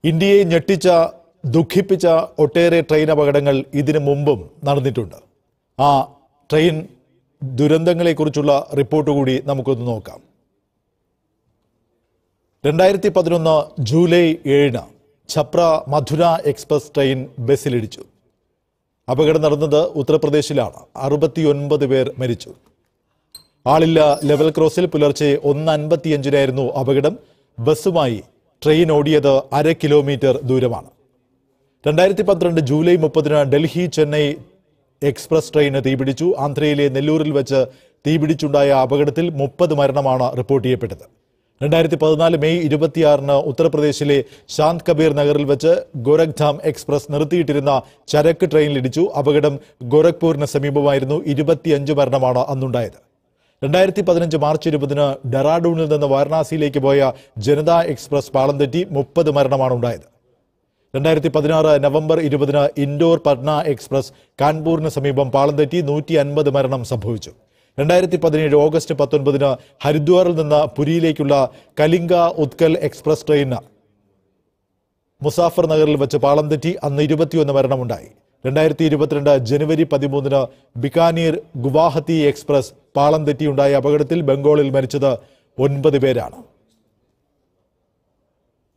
ഇന്ത്യയെ ഞെട്ടിച്ച ദുഃഖിപ്പിച്ച ഒട്ടേറെ ട്രെയിൻ അപകടങ്ങൾ ഇതിനു മുമ്പും നടന്നിട്ടുണ്ട് ആ ട്രെയിൻ ദുരന്തങ്ങളെക്കുറിച്ചുള്ള റിപ്പോർട്ട് കൂടി നമുക്കൊന്ന് നോക്കാം രണ്ടായിരത്തി പതിനൊന്ന് ജൂലൈ ഏഴിന് ഛപ്ര മധുര എക്സ്പ്രസ് ട്രെയിൻ ബസ്സിലിടിച്ചു അപകടം നടന്നത് ഉത്തർപ്രദേശിലാണ് അറുപത്തിയൊൻപത് പേർ മരിച്ചു ആളില്ല ലെവൽ ക്രോസിൽ പുലർച്ചെ ഒന്ന് അൻപത്തിയഞ്ചിനായിരുന്നു അപകടം ബസ്സുമായി ട്രെയിൻ ഓടിയത് അര കിലോമീറ്റർ ദൂരമാണ് രണ്ടായിരത്തി പന്ത്രണ്ട് ജൂലൈ മുപ്പതിന് ഡൽഹി ചെന്നൈ എക്സ്പ്രസ് ട്രെയിന് തീപിടിച്ചു ആന്ധ്രയിലെ നെല്ലൂരിൽ വെച്ച് തീപിടിച്ചുണ്ടായ അപകടത്തിൽ മുപ്പത് മരണമാണ് റിപ്പോർട്ട് ചെയ്യപ്പെട്ടത് രണ്ടായിരത്തി പതിനാല് മെയ് ഇരുപത്തിയാറിന് ഉത്തർപ്രദേശിലെ ശാന്ത് കബീർ നഗറിൽ വെച്ച് ഗോരഖ്ധാം എക്സ്പ്രസ് നിർത്തിയിട്ടിരുന്ന ചരക്ക് ട്രെയിനിലിടിച്ചു അപകടം ഗോരഖ്പൂരിന് സമീപമായിരുന്നു ഇരുപത്തിയഞ്ച് മരണമാണ് അന്നുണ്ടായത് രണ്ടായിരത്തി പതിനഞ്ച് മാർച്ച് ഇരുപതിന് ഡെറാഡൂണിൽ നിന്ന് വാരണാസിയിലേക്ക് പോയ ജനതാ എക്സ്പ്രസ് പാളം തെറ്റി മുപ്പത് മരണമാണ് ഉണ്ടായത് രണ്ടായിരത്തി പതിനാറ് നവംബർ ഇരുപതിന് ഇൻഡോർ പട്ന എക്സ്പ്രസ് കാൺപൂരിന് സമീപം പാളം തെറ്റി നൂറ്റി അൻപത് മരണം സംഭവിച്ചു രണ്ടായിരത്തി പതിനേഴ് ഓഗസ്റ്റ് പത്തൊൻപതിന് ഹരിദ്വാറിൽ നിന്ന് പുരിയിലേക്കുള്ള കലിംഗ ഉത്കൽ എക്സ്പ്രസ് ട്രെയിന് മുസാഫർ നഗറിൽ വെച്ച് പാളം തെറ്റി അന്ന് ഇരുപത്തിയൊന്ന് മരണമുണ്ടായി രണ്ടായിരത്തി ഇരുപത്തിരണ്ട് ജനുവരി പതിമൂന്നിന് ബിക്കാനീർ ഗുവാഹത്തി എക്സ്പ്രസ് പാളം തെറ്റിയുണ്ടായ അപകടത്തിൽ ബംഗാളിൽ മരിച്ചത് ഒൻപത് പേരാണ്